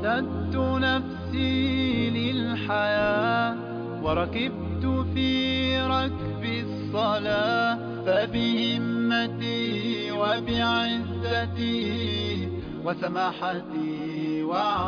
أعددت نفسي للحياة وركبت في ركب الصلاة فبهمتي وبعزتي وسماحتي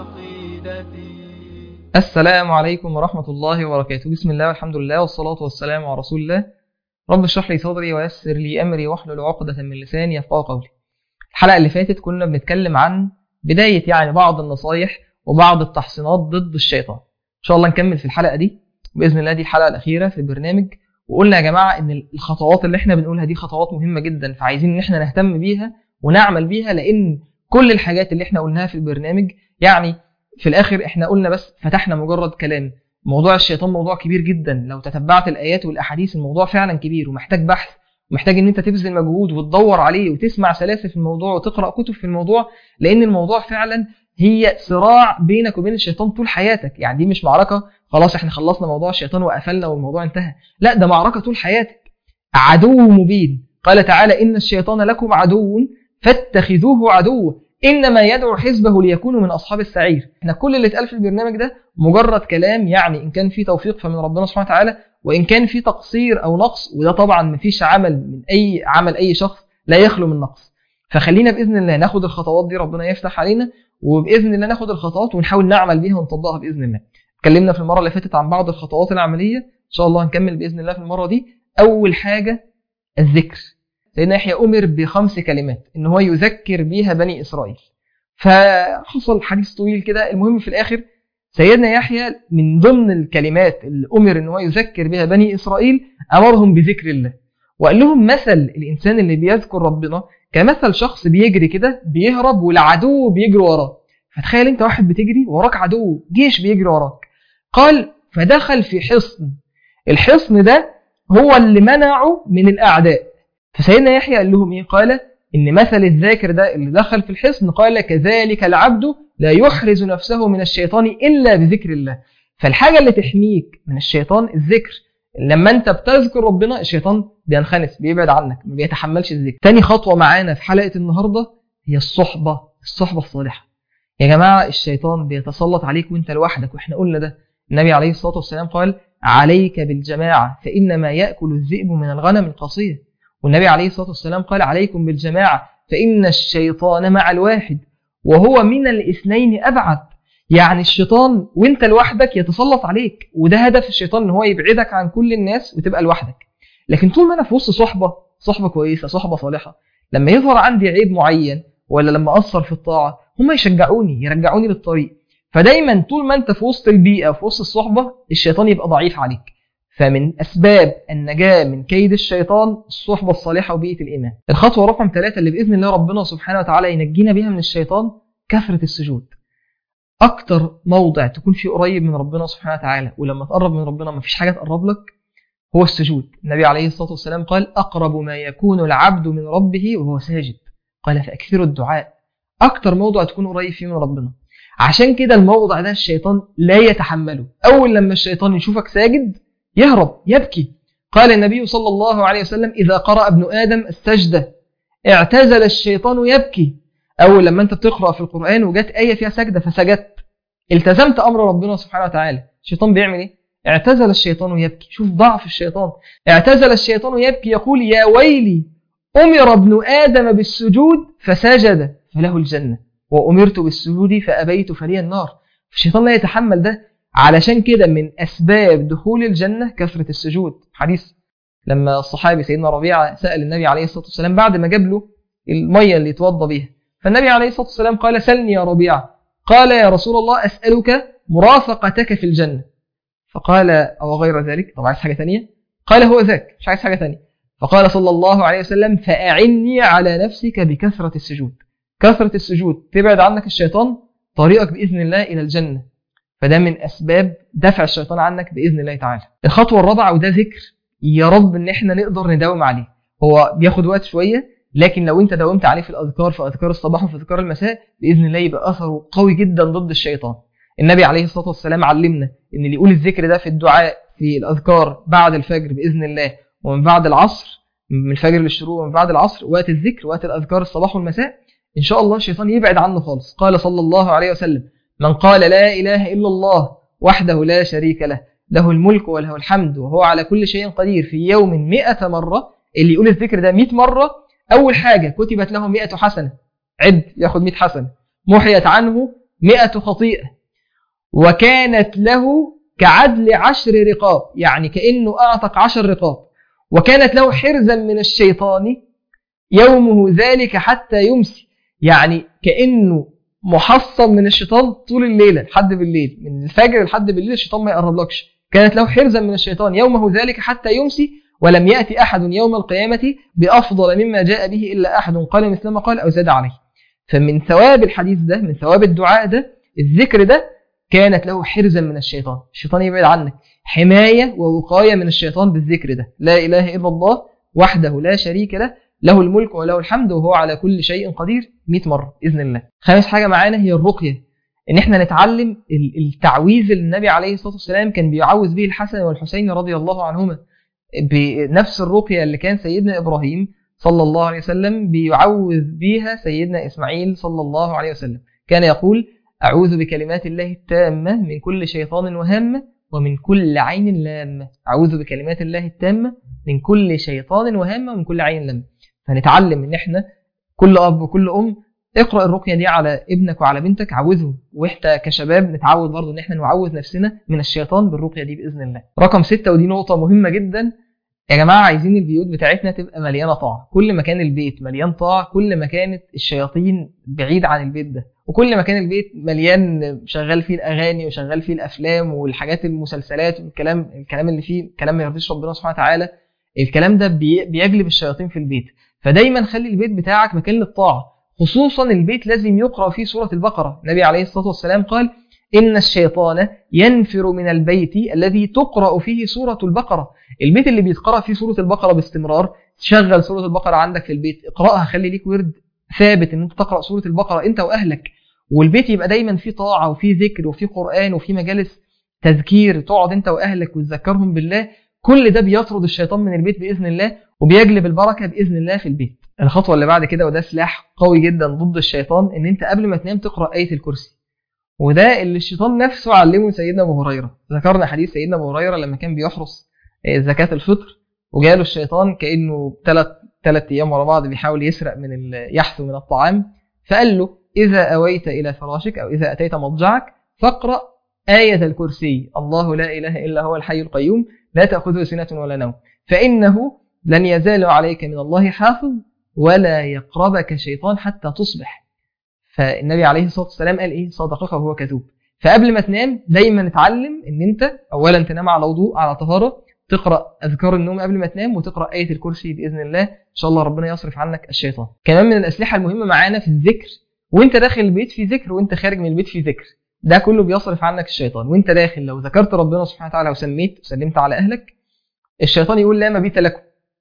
وعقيدتي السلام عليكم ورحمة الله وبركاته بسم الله والحمد لله والصلاة والسلام على رسول الله رب اشرح لي صدري ويسر لي أمري واحلل عقدة من لساني يفقهوا قولي الحلقة اللي فاتت كنا بنتكلم عن بداية يعني بعض النصايح وبعض التحصينات ضد الشيطان إن شاء الله نكمل في الحلقة دي بإذن الله دي الحلقة الأخيرة في البرنامج وقلنا يا جماعة إن الخطوات اللي احنا بنقولها دي خطوات مهمة جدا فعايزين إن احنا نهتم بيها ونعمل بيها لأن كل الحاجات اللي احنا قلناها في البرنامج يعني في الآخر احنا قلنا بس فتحنا مجرد كلام موضوع الشيطان موضوع كبير جدا لو تتبعت الآيات والأحاديث الموضوع فعلا كبير ومحتاج بحث ومحتاج ان انت تبذل مجهود وتدور عليه وتسمع سلاسل في الموضوع وتقرا كتب في الموضوع لان الموضوع فعلا هي صراع بينك وبين الشيطان طول حياتك يعني دي مش معركه خلاص احنا خلصنا موضوع الشيطان وقفلنا والموضوع انتهى لا ده معركه طول حياتك عدو مبين قال تعالى ان الشيطان لكم عدو فاتخذوه عدوا انما يدعو حزبه ليكونوا من اصحاب السعير احنا كل اللي اتقال في البرنامج ده مجرد كلام يعني ان كان في توفيق فمن ربنا سبحانه وتعالى وان كان في تقصير او نقص وده طبعا مفيش عمل من اي عمل اي شخص لا يخلو من نقص فخلينا باذن الله ناخد الخطوات دي ربنا يفتح علينا وباذن الله ناخد الخطوات ونحاول نعمل بيها ونطبقها باذن الله اتكلمنا في المره اللي فاتت عن بعض الخطوات العمليه ان شاء الله هنكمل باذن الله في المره دي اول حاجه الذكر سيدنا يحيى امر بخمس كلمات ان هو يذكر بيها بني اسرائيل فحصل حديث طويل كده المهم في الاخر سيدنا يحيى من ضمن الكلمات اللي امر ان هو يذكر بها بني اسرائيل امرهم بذكر الله وقال لهم مثل الانسان اللي بيذكر ربنا كمثل شخص بيجري كده بيهرب والعدو بيجري وراه فتخيل انت واحد بتجري وراك عدو جيش بيجري وراك قال فدخل في حصن الحصن ده هو اللي منعه من الاعداء فسيدنا يحيى قال لهم ايه قال ان مثل الذاكر ده اللي دخل في الحصن قال كذلك العبد لا يحرز نفسه من الشيطان الا بذكر الله فالحاجه اللي تحميك من الشيطان الذكر لما انت بتذكر ربنا الشيطان بينخنس بيبعد عنك ما بيتحملش الذكر تاني خطوه معانا في حلقه النهارده هي الصحبه الصحبه الصالحه يا جماعه الشيطان بيتسلط عليك وانت لوحدك واحنا قلنا ده النبي عليه الصلاه والسلام قال عليك بالجماعه فانما ياكل الذئب من الغنم القصيه والنبي عليه الصلاه والسلام قال عليكم بالجماعه فان الشيطان مع الواحد وهو من الاثنين ابعد يعني الشيطان وانت لوحدك يتسلط عليك وده هدف الشيطان ان هو يبعدك عن كل الناس وتبقى لوحدك لكن طول ما انا في وسط صحبه صحبه كويسه صحبه صالحه لما يظهر عندي عيب معين ولا لما اقصر في الطاعه هم يشجعوني يرجعوني للطريق فدايما طول ما انت في وسط البيئه في وسط الصحبه الشيطان يبقى ضعيف عليك فمن اسباب النجاه من كيد الشيطان الصحبه الصالحه وبيئه الايمان الخطوه رقم ثلاثة اللي باذن الله ربنا سبحانه وتعالى ينجينا بيها من الشيطان كثره السجود اكتر موضع تكون فيه قريب من ربنا سبحانه وتعالى ولما تقرب من ربنا ما فيش حاجه تقرب لك هو السجود النبي عليه الصلاه والسلام قال اقرب ما يكون العبد من ربه وهو ساجد قال فاكثروا الدعاء اكتر موضع تكون قريب فيه من ربنا عشان كده الموضع ده الشيطان لا يتحمله اول لما الشيطان يشوفك ساجد يهرب يبكي قال النبي صلى الله عليه وسلم اذا قرأ ابن ادم السجده اعتزل الشيطان يبكي اول لما انت بتقرا في القران وجت ايه فيها سجده فسجدت التزمت امر ربنا سبحانه وتعالى الشيطان بيعمل ايه اعتزل الشيطان يبكي شوف ضعف الشيطان اعتزل الشيطان يبكي يقول يا ويلي امر ابن ادم بالسجود فسجد فله الجنه وامرت بالسجود فابيت فلي النار الشيطان لا يتحمل ده علشان كده من اسباب دخول الجنه كثره السجود حديث لما الصحابي سيدنا ربيعه سال النبي عليه الصلاه والسلام بعد ما جاب له الميه اللي يتوضا بيها فالنبي عليه الصلاة والسلام قال سلني يا ربيعة قال يا رسول الله أسألك مرافقتك في الجنة فقال أو غير ذلك طب عايز حاجة تانية قال هو ذاك مش عايز حاجة تانية فقال صلى الله عليه وسلم فأعني على نفسك بكثرة السجود كثرة السجود تبعد عنك الشيطان طريقك بإذن الله إلى الجنة فده من أسباب دفع الشيطان عنك بإذن الله تعالى الخطوة الرابعة وده ذكر يا رب إن إحنا نقدر نداوم عليه هو بياخد وقت شوية لكن لو انت داومت عليه في الاذكار في اذكار الصباح وفي اذكار المساء باذن الله يبقى اثره قوي جدا ضد الشيطان النبي عليه الصلاه والسلام علمنا ان اللي يقول الذكر ده في الدعاء في الاذكار بعد الفجر باذن الله ومن بعد العصر من الفجر للشروق ومن بعد العصر وقت الذكر وقت الاذكار الصباح والمساء ان شاء الله الشيطان يبعد عنه خالص قال صلى الله عليه وسلم من قال لا إله إلا الله وحده لا شريك له له الملك وله الحمد وهو على كل شيء قدير في يوم مئة مرة اللي يقول الذكر ده مئة مرة أول حاجة كتبت له مئة حسنة عد ياخد مئة حسنة محيت عنه مئة خطيئة وكانت له كعدل عشر رقاب يعني كأنه أعتق عشر رقاب وكانت له حرزا من الشيطان يومه ذلك حتى يمسي يعني كأنه محصن من الشيطان طول الليلة لحد بالليل من الفجر لحد بالليل الشيطان ما يقربلكش كانت له حرزا من الشيطان يومه ذلك حتى يمسي ولم يأتي أحد يوم القيامة بأفضل مما جاء به إلا أحد قال مثل ما قال أو زاد عليه فمن ثواب الحديث ده من ثواب الدعاء ده الذكر ده كانت له حرزا من الشيطان الشيطان يبعد عنك حماية ووقاية من الشيطان بالذكر ده لا إله إلا الله وحده لا شريك له له الملك وله الحمد وهو على كل شيء قدير 100 مرة بإذن الله خامس حاجة معانا هي الرقية إن إحنا نتعلم التعويذ اللي النبي عليه الصلاة والسلام كان بيعوذ به الحسن والحسين رضي الله عنهما بنفس الرقية اللي كان سيدنا إبراهيم صلى الله عليه وسلم بيعوذ بها سيدنا إسماعيل صلى الله عليه وسلم كان يقول أعوذ بكلمات الله التامة من كل شيطان وهامة ومن كل عين لامة أعوذ بكلمات الله التامة من كل شيطان وهامة ومن كل عين لامة فنتعلم إن إحنا كل أب وكل أم اقرأ الرقية دي على ابنك وعلى بنتك عوذهم وإحنا كشباب نتعود برضه إن إحنا نعوذ نفسنا من الشيطان بالرقية دي بإذن الله رقم ستة ودي نقطة مهمة جدا يا جماعة عايزين البيوت بتاعتنا تبقى مليانة طاعة كل ما كان البيت مليان طاعة كل ما كانت الشياطين بعيد عن البيت ده وكل ما كان البيت مليان شغال فيه الأغاني وشغال فيه الأفلام والحاجات المسلسلات والكلام الكلام اللي فيه كلام ما يرضيش ربنا سبحانه وتعالى الكلام ده بي بيجلب الشياطين في البيت فدايما خلي البيت بتاعك مكان للطاعة خصوصا البيت لازم يقرأ فيه سورة البقرة النبي عليه الصلاة والسلام قال إن الشيطان ينفر من البيت الذي تقرأ فيه سورة البقرة البيت اللي بيتقرأ فيه سورة البقرة باستمرار شغل سورة البقرة عندك في البيت اقرأها خلي ليك ورد ثابت ان انت تقرأ سورة البقرة انت واهلك والبيت يبقى دايما فيه طاعة وفيه ذكر وفيه قرآن وفيه مجالس تذكير تقعد انت واهلك وتذكرهم بالله كل ده بيطرد الشيطان من البيت بإذن الله وبيجلب البركة بإذن الله في البيت الخطوة اللي بعد كده وده سلاح قوي جدا ضد الشيطان ان انت قبل ما تنام تقرأ آية الكرسي وده اللي الشيطان نفسه علمه سيدنا ابو هريره ذكرنا حديث سيدنا ابو هريره لما كان بيحرس زكاه الفطر وجاله الشيطان كانه ثلاث ثلاث ايام ورا بعض بيحاول يسرق من يحثو من الطعام فقال له اذا اويت الى فراشك او اذا اتيت مضجعك فاقرا آية الكرسي الله لا إله إلا هو الحي القيوم لا تأخذه سنة ولا نوم فإنه لن يزال عليك من الله حافظ ولا يقربك شيطان حتى تصبح فالنبي عليه الصلاه والسلام قال ايه صدقك وهو كذوب فقبل ما تنام دايما اتعلم ان انت اولا تنام على وضوء على طهاره تقرا اذكار النوم قبل ما تنام وتقرا ايه الكرسي باذن الله ان شاء الله ربنا يصرف عنك الشيطان كمان من الاسلحه المهمه معانا في الذكر وانت داخل البيت في ذكر وانت خارج من البيت في ذكر ده كله بيصرف عنك الشيطان وانت داخل لو ذكرت ربنا سبحانه وتعالى وسميت وسلمت على اهلك الشيطان يقول لا مبيت لكم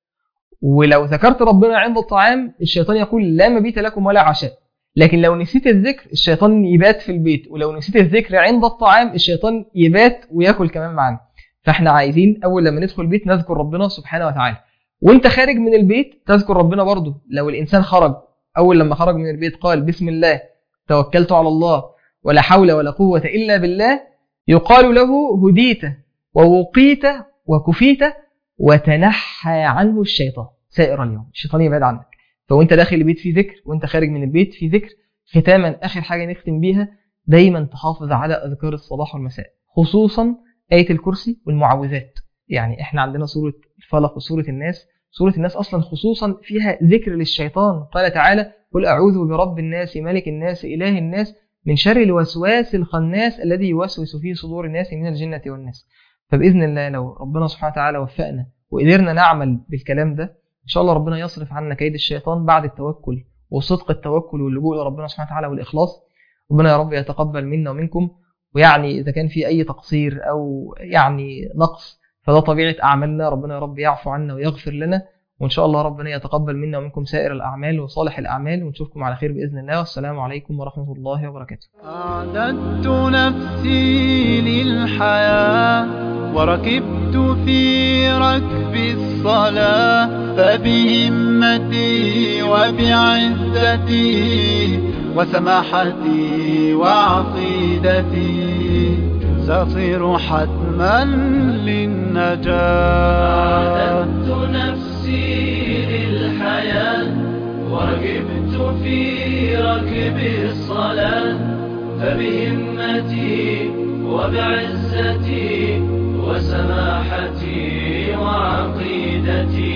ولو ذكرت ربنا عند الطعام الشيطان يقول لا مبيت لكم ولا عشاء لكن لو نسيت الذكر الشيطان يبات في البيت ولو نسيت الذكر عند الطعام الشيطان يبات وياكل كمان معانا فاحنا عايزين اول لما ندخل البيت نذكر ربنا سبحانه وتعالى وانت خارج من البيت تذكر ربنا برضه لو الانسان خرج اول لما خرج من البيت قال بسم الله توكلت على الله ولا حول ولا قوة إلا بالله يقال له هديت ووقيت وكفيت وتنحى عنه الشيطان سائر اليوم الشيطان يبعد عنك فوانت داخل البيت في ذكر وانت خارج من البيت في ذكر ختاما اخر حاجه نختم بيها دايما تحافظ على اذكار الصباح والمساء خصوصا ايه الكرسي والمعوذات يعني احنا عندنا سوره الفلق وسوره الناس سوره الناس اصلا خصوصا فيها ذكر للشيطان قال تعالى قل اعوذ برب الناس ملك الناس اله الناس من شر الوسواس الخناس الذي يوسوس في صدور الناس من الجنه والناس فباذن الله لو ربنا سبحانه وتعالى وفقنا وقدرنا نعمل بالكلام ده ان شاء الله ربنا يصرف عنا كيد الشيطان بعد التوكل وصدق التوكل واللجوء لربنا سبحانه وتعالى والاخلاص ربنا يا رب يتقبل منا ومنكم ويعني اذا كان في اي تقصير او يعني نقص فده طبيعه اعمالنا ربنا يا رب يعفو عنا ويغفر لنا وان شاء الله ربنا يتقبل منا ومنكم سائر الاعمال وصالح الاعمال ونشوفكم على خير باذن الله والسلام عليكم ورحمه الله وبركاته. أعددت نفسي للحياة وركبت في ركب الصلاة فبهمتي وبعزتي وسماحتي وعقيدتي سأصير حتما للنجاة أعددت نفسي للحياة وركبت في ركب الصلاة فبهمتي وبعزتي وسماحتي وعقيدتي